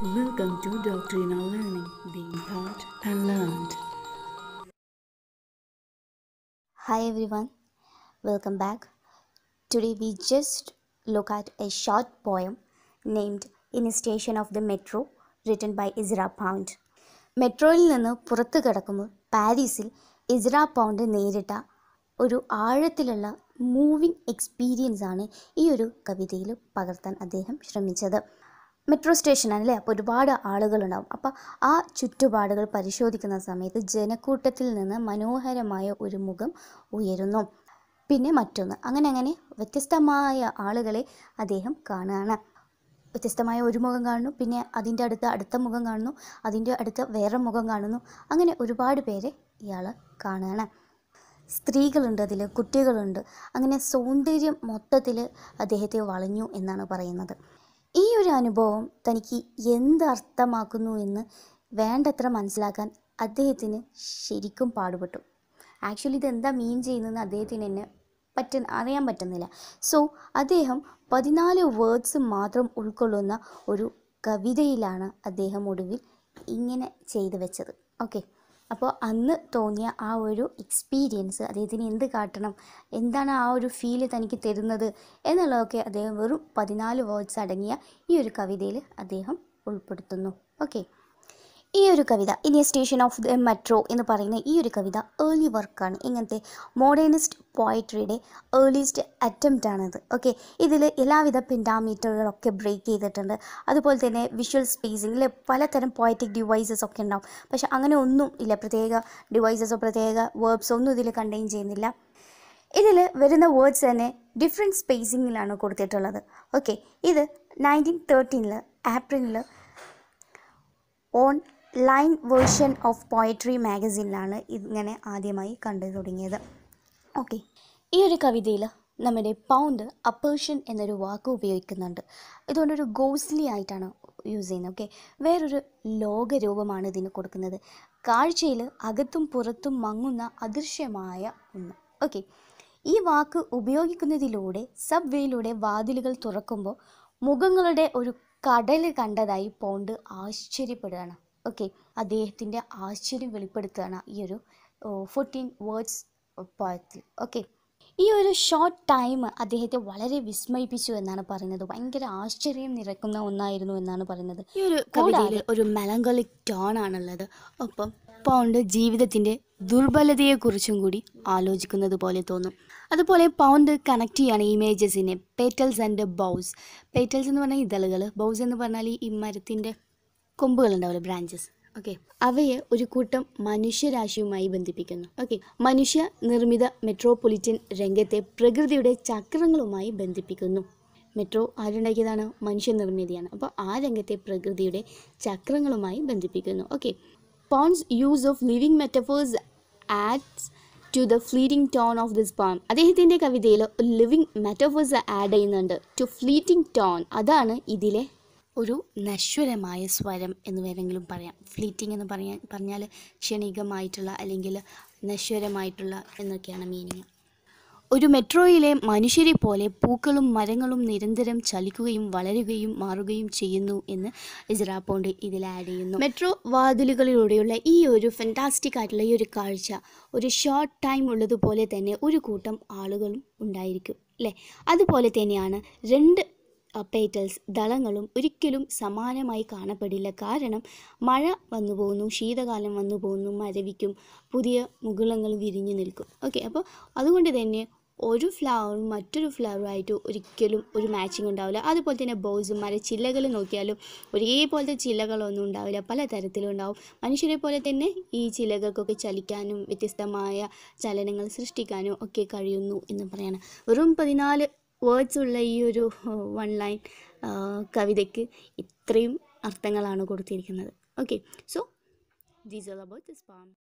Welcome to Doctrinal Learning, being taught and learned. Hi everyone, welcome back. Today we just look at a short poem named In a Station of the Metro written by Ezra Pound. മെട്രോയിൽ നിന്ന് പുറത്തു കിടക്കുമ്പോൾ പാരീസിൽ Isra pound നേരിട്ട ഒരു ആഴത്തിലുള്ള moving experience ആണ് ഈ ഒരു കവിതയിൽ പകർത്താൻ അദ്ദേഹം ശ്രമിച്ചത് മെട്രോ സ്റ്റേഷനാണ് അല്ലേ അപ്പോൾ ഒരുപാട് ആളുകളുണ്ടാവും അപ്പോൾ ആ ചുറ്റുപാടുകൾ പരിശോധിക്കുന്ന സമയത്ത് ജനക്കൂട്ടത്തിൽ നിന്ന് മനോഹരമായ ഒരു മുഖം ഉയരുന്നു പിന്നെ മറ്റൊന്ന് അങ്ങനെ അങ്ങനെ വ്യത്യസ്തമായ ആളുകളെ അദ്ദേഹം കാണുകയാണ് വ്യത്യസ്തമായ ഒരു മുഖം കാണുന്നു പിന്നെ അതിൻ്റെ അടുത്ത് അടുത്ത മുഖം കാണുന്നു അതിൻ്റെ അടുത്ത് വേറെ മുഖം കാണുന്നു അങ്ങനെ ഒരുപാട് പേരെ ഇയാൾ കാണുകയാണ് സ്ത്രീകളുണ്ട് അതിൽ കുട്ടികളുണ്ട് അങ്ങനെ സൗന്ദര്യം മൊത്തത്തിൽ അദ്ദേഹത്തെ വളഞ്ഞു എന്നാണ് പറയുന്നത് ഈ ഒരു അനുഭവം തനിക്ക് എന്ത് അർത്ഥമാക്കുന്നു എന്ന് വേണ്ടത്ര മനസ്സിലാക്കാൻ അദ്ദേഹത്തിന് ശരിക്കും പാടുപെട്ടു ആക്ച്വലി ഇത് എന്താ മീൻ ചെയ്യുന്നതെന്ന് അദ്ദേഹത്തിന് എന്നെ പറ്റ അറിയാൻ പറ്റുന്നില്ല സോ അദ്ദേഹം പതിനാല് വേർഡ്സ് മാത്രം ഉൾക്കൊള്ളുന്ന ഒരു കവിതയിലാണ് അദ്ദേഹം ഒടുവിൽ ഇങ്ങനെ ചെയ്തു വെച്ചത് ഓക്കെ അപ്പോൾ അന്ന് തോന്നിയ ആ ഒരു എക്സ്പീരിയൻസ് അദ്ദേഹത്തിന് എന്ത് കാട്ടണം എന്താണ് ആ ഒരു ഫീല് തനിക്ക് തരുന്നത് എന്നുള്ളതൊക്കെ അദ്ദേഹം വെറും പതിനാല് വേർഡ്സ് അടങ്ങിയ ഈ ഒരു കവിതയിൽ അദ്ദേഹം ഉൾപ്പെടുത്തുന്നു ഓക്കെ ഈ ഒരു കവിത in a station of the metro എന്ന് പറയുന്ന ഈ ഒരു കവിത ഏർലി വർക്കാണ് ഇങ്ങനത്തെ മോഡേണിസ്റ്റ് പോയട്രിയുടെ ഏർലിസ്റ്റ് അറ്റംപ്റ്റ് ആണിത് ഓക്കെ ഇതിൽ എല്ലാവിധ പെൻഡാമീറ്ററുകളൊക്കെ ബ്രേക്ക് ചെയ്തിട്ടുണ്ട് അതുപോലെ തന്നെ വിഷ്വൽ സ്പേസിങ്ങിൽ പലതരം പോയറ്റിക് ഡിവൈസസ് ഒക്കെ ഉണ്ടാവും പക്ഷെ അങ്ങനെ ഒന്നും ഇല്ല പ്രത്യേക ഡിവൈസസോ പ്രത്യേക വേർബ്സോ ഒന്നും ഇതിൽ കണ്ടെയ്ൻ ചെയ്യുന്നില്ല ഇതിൽ വരുന്ന വേർഡ്സ് തന്നെ ഡിഫറെൻറ്റ് സ്പേസിങ്ങിലാണ് കൊടുത്തിട്ടുള്ളത് ഓക്കെ ഇത് നയൻറ്റീൻ തേർട്ടീനിൽ ഏപ്രിലിൽ online version of poetry മാഗസിനിലാണ് ഇങ്ങനെ ആദ്യമായി കണ്ടു തുടങ്ങിയത് ഓക്കെ ഈ ഒരു കവിതയിൽ നമ്മുടെ പൗണ്ട് അപ്പേർഷൻ എന്നൊരു വാക്ക് ഉപയോഗിക്കുന്നുണ്ട് ഇതുകൊണ്ടൊരു ഗോസ്ലി ആയിട്ടാണ് യൂസ് ചെയ്യുന്നത് ഓക്കെ വേറൊരു ലോകരൂപമാണ് ഇതിന് കൊടുക്കുന്നത് കാഴ്ചയിൽ അകത്തും പുറത്തും മങ്ങുന്ന അദൃശ്യമായ ഒന്ന് ഓക്കെ ഈ വാക്ക് ഉപയോഗിക്കുന്നതിലൂടെ സബ് വേയിലൂടെ വാതിലുകൾ തുറക്കുമ്പോൾ മുഖങ്ങളുടെ ഒരു കടൽ കണ്ടതായി പോണ്ട് ആശ്ചര്യപ്പെടുകയാണ് ഓക്കെ അദ്ദേഹത്തിൻ്റെ ആശ്ചര്യം വെളിപ്പെടുത്തുകയാണ് ഈ ഒരു ഫോർട്ടീൻ വേർഡ്സ് പോയത്തിൽ ഓക്കെ ഈ ഒരു ഷോർട്ട് ടൈം അദ്ദേഹത്തെ വളരെ വിസ്മയിപ്പിച്ചു എന്നാണ് പറയുന്നത് ഭയങ്കര ആശ്ചര്യം നിറക്കുന്ന ഒന്നായിരുന്നു എന്നാണ് പറയുന്നത് ഈ ഒരു കവിതയിൽ ഒരു മെലങ്കോളിക് ടോൺ ആണുള്ളത് ഒപ്പം പൗണ്ട് ജീവിതത്തിൻ്റെ ദുർബലതയെക്കുറിച്ചും കൂടി ആലോചിക്കുന്നത് പോലെ തോന്നും അതുപോലെ പൗണ്ട് കണക്ട് ചെയ്യാണ് ഇമേജസിനെ പേറ്റൽസ് ആൻഡ് ബൗസ് പേറ്റൽസ് എന്ന് പറഞ്ഞാൽ ഇതളുകൾ ബൗസ് എന്ന് പറഞ്ഞാൽ ഈ മരത്തിൻ്റെ കൊമ്പുകൾ ഉണ്ടാവില്ല ബ്രാഞ്ചസ് ഓക്കെ അവയെ ഒരു കൂട്ടം മനുഷ്യരാശിയുമായി ബന്ധിപ്പിക്കുന്നു ഓക്കെ മനുഷ്യ നിർമ്മിത മെട്രോപൊളിറ്റൻ രംഗത്തെ പ്രകൃതിയുടെ ചക്രങ്ങളുമായി ബന്ധിപ്പിക്കുന്നു മെട്രോ ആരുണ്ടാക്കിയതാണ് മനുഷ്യനിർമ്മിതിയാണ് അപ്പോൾ ആ രംഗത്തെ പ്രകൃതിയുടെ ചക്രങ്ങളുമായി ബന്ധിപ്പിക്കുന്നു okay Pound's use of living metaphors adds to the fleeting tone of this poem അദ്ദേഹത്തിൻ്റെ കവിതയിൽ ലിവിങ് മെറ്റഫേഴ്സ് ആഡ് ചെയ്യുന്നുണ്ട് ടു ഫ്ലീറ്റിംഗ് ടോൺ അതാണ് ഇതിലെ ഒരു നശ്വരമായ സ്വരം എന്ന് വേണമെങ്കിലും പറയാം ഫ്ലീറ്റിംഗ് എന്ന് പറയാൻ പറഞ്ഞാൽ ക്ഷണികമായിട്ടുള്ള അല്ലെങ്കിൽ നശ്വരമായിട്ടുള്ള എന്നൊക്കെയാണ് മീനിങ് ഒരു മെട്രോയിലെ മനുഷ്യരെ പോലെ പൂക്കളും മരങ്ങളും നിരന്തരം ചലിക്കുകയും വളരുകയും മാറുകയും ചെയ്യുന്നു എന്ന് ഇസ്രാ പോണ്ട് ഇതിൽ ആഡ് ചെയ്യുന്നു മെട്രോ വാതിലുകളിലൂടെയുള്ള ഈ ഒരു ഫെൻറ്റാസ്റ്റിക് ആയിട്ടുള്ള ഈ ഒരു കാഴ്ച ഒരു ഷോർട്ട് ടൈം ഉള്ളതുപോലെ തന്നെ ഒരു കൂട്ടം ആളുകളും ഉണ്ടായിരിക്കും അല്ലേ അതുപോലെ തന്നെയാണ് രണ്ട് പേറ്റൽസ് ദളങ്ങളും ഒരിക്കലും സമാനമായി കാണപ്പെടില്ല കാരണം മഴ വന്നു പോകുന്നു ശീതകാലം വന്നു പോകുന്നു മരവിക്കും പുതിയ മുകുളങ്ങൾ വിരിഞ്ഞു നിൽക്കും ഓക്കെ അപ്പോൾ അതുകൊണ്ട് തന്നെ ഒരു ഫ്ലവറും മറ്റൊരു ഫ്ലവറുമായിട്ട് ഒരിക്കലും ഒരു മാച്ചിങ് ഉണ്ടാവില്ല അതുപോലെ തന്നെ ബോയ്സും മരച്ചില്ലകൾ നോക്കിയാലും ഒരേപോലത്തെ ചില്ലകളൊന്നും ഉണ്ടാവില്ല പല തരത്തിലും ഉണ്ടാവും മനുഷ്യരെ പോലെ തന്നെ ഈ ചില്ലകൾക്കൊക്കെ ചലിക്കാനും വ്യത്യസ്തമായ ചലനങ്ങൾ സൃഷ്ടിക്കാനും ഒക്കെ കഴിയുന്നു എന്ന് പറയാണ് വെറും പതിനാല് വേർഡ്സ് ഉള്ള ഈ ഒരു വൺ ലൈൻ കവിതയ്ക്ക് ഇത്രയും അർത്ഥങ്ങളാണ് കൊടുത്തിരിക്കുന്നത് okay so these all about this palm